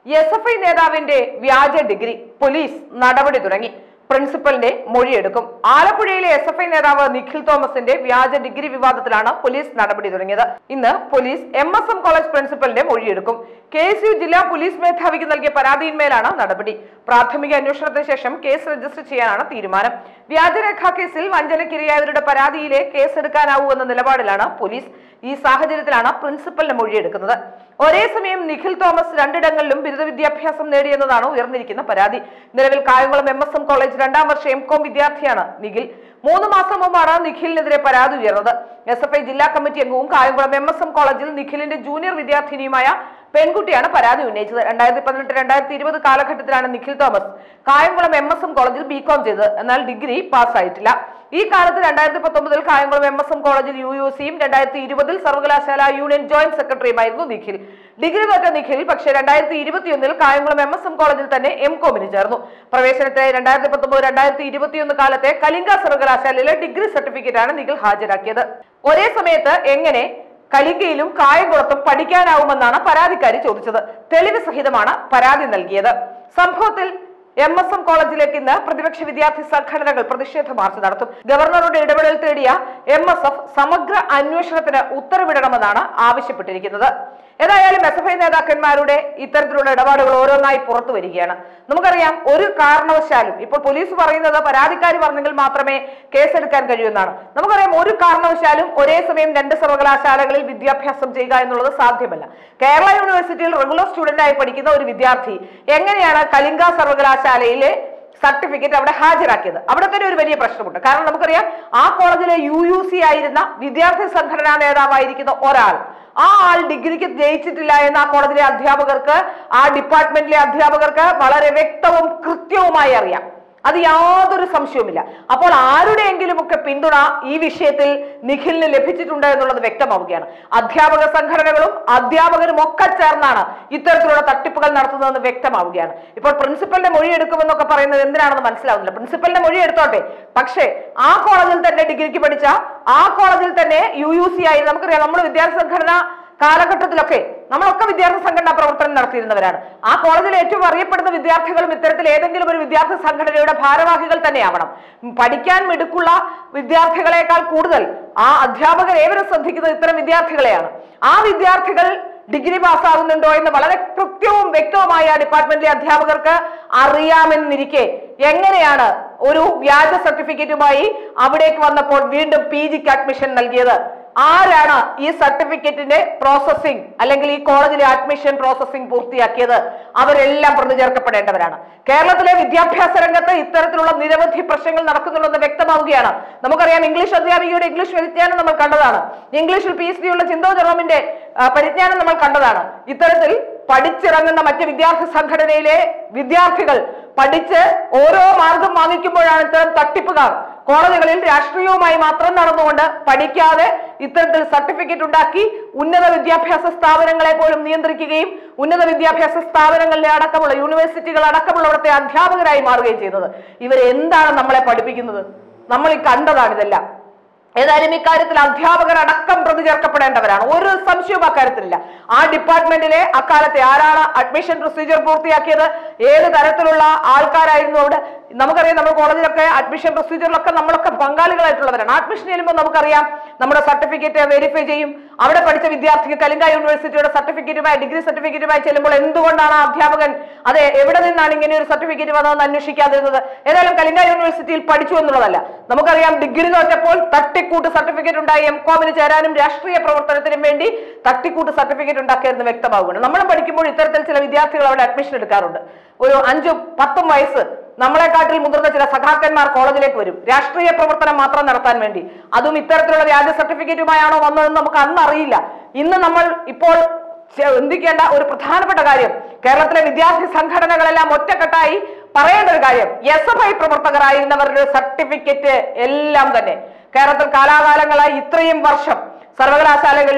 S F I നേതാവിന്റെ വ്യാജ degree police നടപടി തുടങ്ങി പ്രിൻസിപ്പലിന്റെ മൊഴിയെടുക്കും ആലപ്പുഴയിലെ എസ് എഫ് ഐ നേതാവ് നിഖിൽ തോമസിന്റെ വ്യാജ ഡിഗ്രി വിവാദത്തിലാണ് പോലീസ് നടപടി തുടങ്ങിയത് ഇന്ന് police M S M college പ്രിൻസിപ്പലിന്റെ മൊഴിയെടുക്കും കെ എസ് യു ജില്ലാ പോലീസ് മേധാവിക്ക് നൽകിയ പരാതിയിന്മേലാണ് നടപടി പ്രാഥമിക അന്വേഷണത്തിന് ശേഷം കേസ് രജിസ്റ്റർ ചെയ്യാനാണ് തീരുമാനം വ്യാജരേഖാ കേസിൽ വഞ്ചനയ്ക്കിരയായവരുടെ പരാതിയിലെ കേസെടുക്കാനാവൂ എന്ന നിലപാടിലാണ് പോലീസ് ഈ സാഹചര്യത്തിലാണ് പ്രിൻസിപ്പലിന്റെ മൊഴിയെടുക്കുന്നത് ഒരേ സമയം നിഖിൽ തോമസ് രണ്ടിടങ്ങളിലും ബിരുദ വിദ്യാഭ്യാസം നേടിയെന്നതാണ് ഉയർന്നിരിക്കുന്ന പരാതി നിലവിൽ Kayamkulam M S M college രണ്ടാം വർഷ എം കോം വിദ്യാർത്ഥിയാണ് നിഖിൽ മൂന്ന് മാസം മുമ്പാണ് നിഖിലിനെതിരെ പരാതി ഉയർന്നത് എസ് എഫ് ഐ ജില്ലാ കമ്മിറ്റി അംഗവും കായംകുളം എം എസ് എം കോളേജിൽ നിഖിലിന്റെ ജൂനിയർ വിദ്യാർത്ഥിനിയുമായ പെൺകുട്ടിയാണ് പരാതി ഉന്നയിച്ചത് രണ്ടായിരത്തി പതിനെട്ട് രണ്ടായിരത്തി ഇരുപത് കാലഘട്ടത്തിലാണ് Nikhil Thomas Kayamkulam M S M കോളേജിൽ ബികോം ചെയ്തത് എന്നാൽ ഡിഗ്രി പാസ്സായിട്ടില്ല ഈ കാലത്ത് രണ്ടായിരത്തി പത്തൊമ്പതിൽ കായംകുളം എം എസ് എം കോളേജിൽ യു യു സിയും രണ്ടായിരത്തി ഇരുപതിൽ സർവകലാശാല യൂണിയൻ ജോയിന്റ് സെക്രട്ടറിയുമായിരുന്നു നിഖിൽ ഡിഗ്രി തോറ്റ നിഖിൽ പക്ഷേ രണ്ടായിരത്തി ഇരുപത്തിയൊന്നിൽ കായംകുളം എം എസ് എം കോളേജിൽ തന്നെ എം കോമിന് ചേർന്നു പ്രവേശനത്തെ രണ്ടായിരത്തി പത്തൊമ്പത് രണ്ടായിരത്തി ഇരുപത്തിയൊന്ന് കാലത്തെ കലിംഗ സർവകലാശാലയിലെ ഡിഗ്രി സർട്ടിഫിക്കറ്റാണ് നിഖിൽ ഹാജരാക്കിയത് ഒരേ സമയത്ത് എങ്ങനെ കലിംഗയിലും കായംകുളത്തും പഠിക്കാനാവുമെന്നാണ് പരാതിക്കാരി ചോദിച്ചത് തെളിവ് സഹിതമാണ് പരാതി നൽകിയത് സംഭവത്തിൽ എം എസ് എം കോളേജിലേക്ക് ഇന്ന് പ്രതിപക്ഷ വിദ്യാർത്ഥി സംഘടനകൾ പ്രതിഷേധ മാർച്ച് നടത്തും ഗവർണറുടെ ഇടപെടൽ തേടിയ എം എസ് എഫ് സമഗ്ര അന്വേഷണത്തിന് ഉത്തരവിടണമെന്നാണ് ആവശ്യപ്പെട്ടിരിക്കുന്നത് ഏതായാലും എസ് എഫ് ഐ നേതാക്കന്മാരുടെ ഇത്തരത്തിലുള്ള ഇടപാടുകൾ ഓരോന്നായി പുറത്തു വരികയാണ് നമുക്കറിയാം ഒരു കാരണവശാലും ഇപ്പോൾ പോലീസ് പറയുന്നത് പരാതിക്കാരി പറഞ്ഞെങ്കിൽ മാത്രമേ കേസെടുക്കാൻ കഴിയൂന്നാണ് നമുക്കറിയാം ഒരു കാരണവശാലും ഒരേ സമയം രണ്ട് സർവകലാശാലകളിൽ വിദ്യാഭ്യാസം ചെയ്യുക എന്നുള്ളത് സാധ്യമല്ല കേരള യൂണിവേഴ്സിറ്റിയിൽ റെഗുലർ സ്റ്റുഡന്റ് ആയി പഠിക്കുന്ന ഒരു വിദ്യാർത്ഥി എങ്ങനെയാണ് കലിംഗ സർവകലാശാലയിലെ സർട്ടിഫിക്കറ്റ് അവിടെ ഹാജരാക്കിയത് അവിടെ തന്നെ ഒരു വലിയ പ്രശ്നമുണ്ട് കാരണം നമുക്കറിയാം ആ കോളേജിലെ യു യു സി ആയിരുന്ന വിദ്യാർത്ഥി സംഘടനാ നേതാവായിരിക്കുന്ന ഒരാൾ ആ ആൾ ഡിഗ്രിക്ക് ജയിച്ചിട്ടില്ല എന്ന് ആ കോളേജിലെ അധ്യാപകർക്ക് ആ ഡിപ്പാർട്ട്മെന്റിലെ അധ്യാപകർക്ക് വളരെ വ്യക്തവും കൃത്യവുമായി അറിയാം അത് യാതൊരു സംശയവുമില്ല അപ്പോൾ ആരുടെയെങ്കിലും ഒക്കെ പിന്തുണ ഈ വിഷയത്തിൽ നിഖിലിന് ലഭിച്ചിട്ടുണ്ട് എന്നുള്ളത് വ്യക്തമാവുകയാണ് അധ്യാപക സംഘടനകളും അധ്യാപകരും ഒക്കെ ചേർന്നാണ് ഇത്തരത്തിലുള്ള തട്ടിപ്പുകൾ നടത്തുന്നതെന്ന് വ്യക്തമാവുകയാണ് ഇപ്പോൾ പ്രിൻസിപ്പലിന്റെ മൊഴി എടുക്കുമെന്നൊക്കെ പറയുന്നത് എന്തിനാണെന്ന് മനസ്സിലാവുന്നില്ല പ്രിൻസിപ്പലിന്റെ മൊഴി എടുത്തോട്ടെ പക്ഷേ ആ കോളേജിൽ തന്നെ ഡിഗ്രിക്ക് പഠിച്ച ആ കോളേജിൽ തന്നെ യു യു സി ആയി നമുക്കറിയാം നമ്മുടെ വിദ്യാർത്ഥി സംഘടന കാലഘട്ടത്തിലൊക്കെ നമ്മളൊക്കെ വിദ്യാർത്ഥി സംഘടനാ പ്രവർത്തനം നടത്തിയിരുന്നവരാണ് ആ കോളേജിൽ ഏറ്റവും അറിയപ്പെടുന്ന വിദ്യാർത്ഥികളും ഇത്തരത്തിൽ ഏതെങ്കിലും ഒരു വിദ്യാർത്ഥി സംഘടനയുടെ ഭാരവാഹികൾ തന്നെയാവണം ഉം, പഠിക്കാൻ മിടുക്കുള്ള വിദ്യാർത്ഥികളെക്കാൾ കൂടുതൽ ആ അധ്യാപകർ ഏവരും ശ്രദ്ധിക്കുന്നത് ഇത്തരം വിദ്യാർത്ഥികളെയാണ് ആ വിദ്യാർത്ഥികൾ ഡിഗ്രി പാസ്സാകുന്നുണ്ടോ എന്ന് വളരെ കൃത്യവും വ്യക്തവുമായി ആ ഡിപ്പാർട്ട്മെന്റിലെ അധ്യാപകർക്ക് അറിയാമെന്നിരിക്കെ എങ്ങനെയാണ് ഒരു വ്യാജ സർട്ടിഫിക്കറ്റുമായി അവിടേക്ക് വന്നപ്പോൾ വീണ്ടും പി ജിക്ക് അഡ്മിഷൻ നൽകിയത് ആരാണ് ഈ സർട്ടിഫിക്കറ്റിന്റെ പ്രോസസ്സിംഗ് അല്ലെങ്കിൽ ഈ കോളേജിലെ അഡ്മിഷൻ പ്രോസസ്സിംഗ് പൂർത്തിയാക്കിയത് അവരെല്ലാം പ്രതി ചേർക്കപ്പെടേണ്ടവരാണ് കേരളത്തിലെ വിദ്യാഭ്യാസ രംഗത്ത് ഇത്തരത്തിലുള്ള നിരവധി പ്രശ്നങ്ങൾ നടക്കുന്നുണ്ടെന്ന് വ്യക്തമാവുകയാണ് നമുക്കറിയാം ഇംഗ്ലീഷ് അധ്യാപികയുടെ ഇംഗ്ലീഷ് പരിജ്ഞാനം നമ്മൾ കണ്ടതാണ് ഇംഗ്ലീഷിൽ പി എച്ച് ഡി ഉള്ള ചിന്തോ ജെറോമിന്റെ ആ, പരിജ്ഞാനം നമ്മൾ കണ്ടതാണ് ഇത്തരത്തിൽ പഠിച്ചിറങ്ങുന്ന മറ്റ് വിദ്യാർത്ഥി സംഘടനയിലെ വിദ്യാർത്ഥികൾ പഠിച്ച് ഓരോ മാർഗം വാങ്ങിക്കുമ്പോഴാണ് ഇത്തരം തട്ടിപ്പുകാർ കോളേജുകളിൽ രാഷ്ട്രീയവുമായി മാത്രം നടന്നുകൊണ്ട് പഠിക്കാതെ ഇത്തരത്തിൽ സർട്ടിഫിക്കറ്റ് ഉണ്ടാക്കി ഉന്നത വിദ്യാഭ്യാസ സ്ഥാപനങ്ങളെ പോലും നിയന്ത്രിക്കുകയും ഉന്നത വിദ്യാഭ്യാസ സ്ഥാപനങ്ങളിലെ അടക്കമുള്ള യൂണിവേഴ്സിറ്റികൾ അടക്കമുള്ളവിടുത്തെ അധ്യാപകരായി മാറുകയും ചെയ്യുന്നത് ഇവരെന്താണ് നമ്മളെ പഠിപ്പിക്കുന്നത് നമ്മൾ ഈ കണ്ടതാണ് ഇതെല്ലാം ഏതായാലും ഇക്കാര്യത്തിൽ അധ്യാപകർ അടക്കം പ്രതി ചേർക്കപ്പെടേണ്ടവരാണ് ഒരു സംശയവും അക്കാര്യത്തിലില്ല ആ ഡിപ്പാർട്ട്മെന്റിലെ അക്കാലത്തെ ആരാണ് അഡ്മിഷൻ പ്രൊസീജിയർ പൂർത്തിയാക്കിയത് ഏത് തരത്തിലുള്ള ആൾക്കാരായിരുന്നു അവിടെ നമുക്കറിയാം നമ്മുടെ കോളേജിലൊക്കെ അഡ്മിഷൻ പ്രൊസീജിയറിലൊക്കെ നമ്മളൊക്കെ പങ്കാളികളായിട്ടുള്ളവരാണ് അഡ്മിഷൻ ചെല്ലുമ്പോൾ നമുക്കറിയാം നമ്മുടെ സർട്ടിഫിക്കറ്റ് വെരിഫൈ ചെയ്യും അവിടെ പഠിച്ച വിദ്യാർത്ഥിക്ക് കലിംഗ യൂണിവേഴ്സിറ്റിയുടെ സർട്ടിഫിക്കറ്റുമായി ഡിഗ്രി സർട്ടിഫിക്കറ്റുമായി ചെല്ലുമ്പോൾ എന്തുകൊണ്ടാണ് ആ അധ്യാപകൻ അത് എവിടെ നിന്നാണ് ഇങ്ങനെ ഒരു സർട്ടിഫിക്കറ്റ് വന്നതെന്ന് അന്വേഷിക്കാതിരുന്നത് ഏതായാലും കലിംഗ യൂണിവേഴ്സിറ്റിയിൽ പഠിച്ചു എന്നുള്ളതല്ല നമുക്കറിയാം ഡിഗ്രി തോറ്റപ്പോൾ തട്ടിക്കൂട്ട് സർട്ടിഫിക്കറ്റ് ഉണ്ടായി എം കോമിന് ചേരാനും രാഷ്ട്രീയ പ്രവർത്തനത്തിനും വേണ്ടി തട്ടിക്കൂട്ട് സർട്ടിഫിക്കറ്റ് ഉണ്ടാക്കിയെന്ന് വ്യക്തമാവുകയാണ് നമ്മൾ പഠിക്കുമ്പോൾ ഇത്തരത്തിൽ ചില വിദ്യാർത്ഥികൾ അവിടെ അഡ്മിഷൻ എടുക്കാറുണ്ട് ഒരു അഞ്ചും പത്തും വയസ്സ് നമ്മളെക്കാട്ടിൽ മുതിർന്ന ചില സഖാക്കന്മാർ കോളേജിലേക്ക് വരും രാഷ്ട്രീയ പ്രവർത്തനം മാത്രം നടത്താൻ വേണ്ടി അതും ഇത്തരത്തിലുള്ള വ്യാജ സർട്ടിഫിക്കറ്റുമായാണോ വന്നതെന്ന് നമുക്ക് അന്ന് അറിയില്ല ഇന്ന് നമ്മൾ ഇപ്പോൾ ചിന്തിക്കേണ്ട ഒരു പ്രധാനപ്പെട്ട കാര്യം കേരളത്തിലെ വിദ്യാർത്ഥി സംഘടനകളെല്ലാം ഒറ്റക്കെട്ടായി പറയേണ്ട ഒരു കാര്യം എസ് എഫ് ഐ പ്രവർത്തകരായിരുന്നവരുടെ സർട്ടിഫിക്കറ്റ് എല്ലാം തന്നെ കേരളത്തിൽ കാലാകാലങ്ങളായി ഇത്രയും വർഷം സർവകലാശാലകളിലും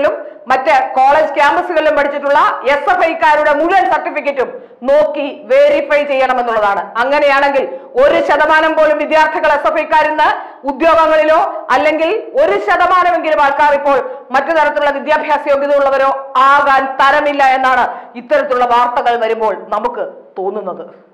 മറ്റ് കോളേജ് ക്യാമ്പസുകളിലും പഠിച്ചിട്ടുള്ള എസ് എഫ് ഐക്കാരുടെ മുഴുവൻ സർട്ടിഫിക്കറ്റും നോക്കി വെരിഫൈ ചെയ്യണമെന്നുള്ളതാണ് അങ്ങനെയാണെങ്കിൽ ഒരു ശതമാനം പോലും വിദ്യാർത്ഥികൾ എസ് എഫ് ഐക്കാരിന്ന് ഉദ്യോഗങ്ങളിലോ അല്ലെങ്കിൽ ഒരു ശതമാനമെങ്കിലും ആൾക്കാർ ഇപ്പോൾ മറ്റു തരത്തിലുള്ള വിദ്യാഭ്യാസ യോഗ്യത ഉള്ളവരോ ആകാൻ തരമില്ല എന്നാണ് ഇത്തരത്തിലുള്ള വാർത്തകൾ വരുമ്പോൾ നമുക്ക് തോന്നുന്നത്